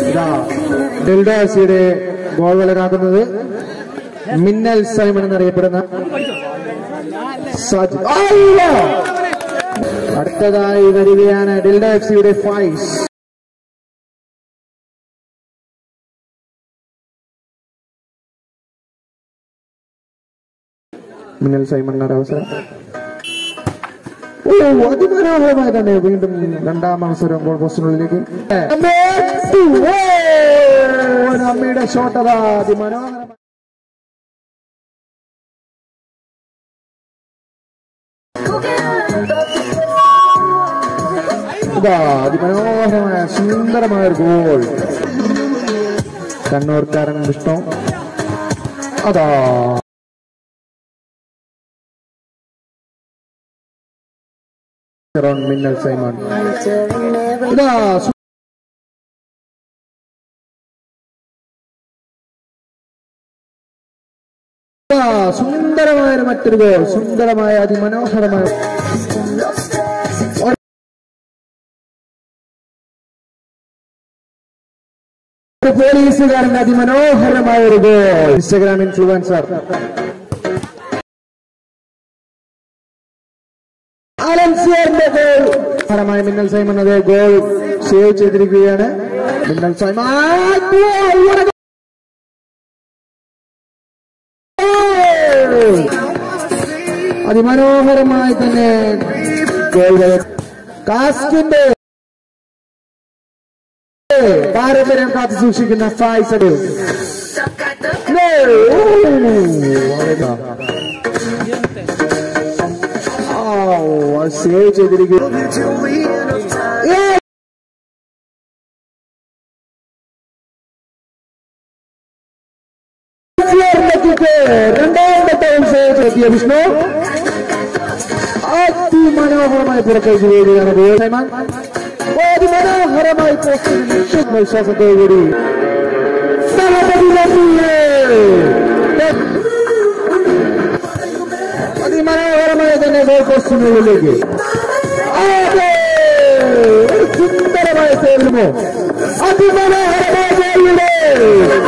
ഇതാ ഡെൽഡാസിയുടെ ഗോൾ വലകാക്കുന്നത് മിന്നൽ സൈമൺ എന്നറിയപ്പെടുന്ന സാജി- അയ്യോ! അടുത്തതായി വരികയാണ് ഡെൽഡ എഫ് സിയുടെ ഫൈസ് മിന്നൽ സൈമണിന്റെ അവസരം ഓ അതിമനോഹരമായി തന്നെ വീണ്ടും രണ്ടാം അവസരം ഗോൾ പോസ്റ്റിനുള്ളിലേക്ക് അമ്മയുടെ ഷോട്ട് അതാ അതിമനോഹരം ഇതാ അതിമനോഹരമായ സുന്ദരമായ ഒരു ഗോൾ കണ്ണൂർക്കാരൻ വിഷ്ണു അതാ റോൺ മിന്നൽ സൈമൺ ഇതാ സു- ഇതാ സുന്ദരമായ ഒരു മറ്റൊരു ഗോൾ സുന്ദരമായ അതിമനോഹരമായ ഒരു പോലീസുകാരന്റെ അതിമനോഹരമായ ഒരു ഗോൾ ഇൻസ്റ്റഗ്രാം ഇൻഫ്ലുവൻസർ അലൻസിയറിന്റെ ഗോൾ ഫലമായി മിന്നൽ സൈമൺ അതേ ഗോൾ സേവ് ചെയ്തിരിക്കുകയാണ് മിന്നൽ സൈമൺ ആ, ഗോൾ! what a goal! അതിമനോഹരമായി തന്നെ ഗോൾ വര- കാസ്കിന്റെ പാരമ്പര്യം കാത്തു സൂക്ഷിക്കുന്ന ഫായ്സഡ് സേവ് ചെയ്തിരിക്കുന്നു ഏ! കിക്ക് രണ്ടാമത്തെയും സേവ് ചെയ്തിയ വിഷ്ണു അതിമനോഹരമായി പുറത്തേക്ക് വീഴുകയാണ് ഗോൾ സൈമൺ അതിമനോഹരമായി പോസ്റ്റിൽ വിശ്വാസത്തോടുകൂടി അതിമനോഹരമായി തന്നെ ഗോൾ പോസ്റ്റിനുള്ളിലേക്ക് അതെ! ഒരു സുന്ദരമായ സേവനമോ അതിമനോഹരമായ ഗോളിലൂടെ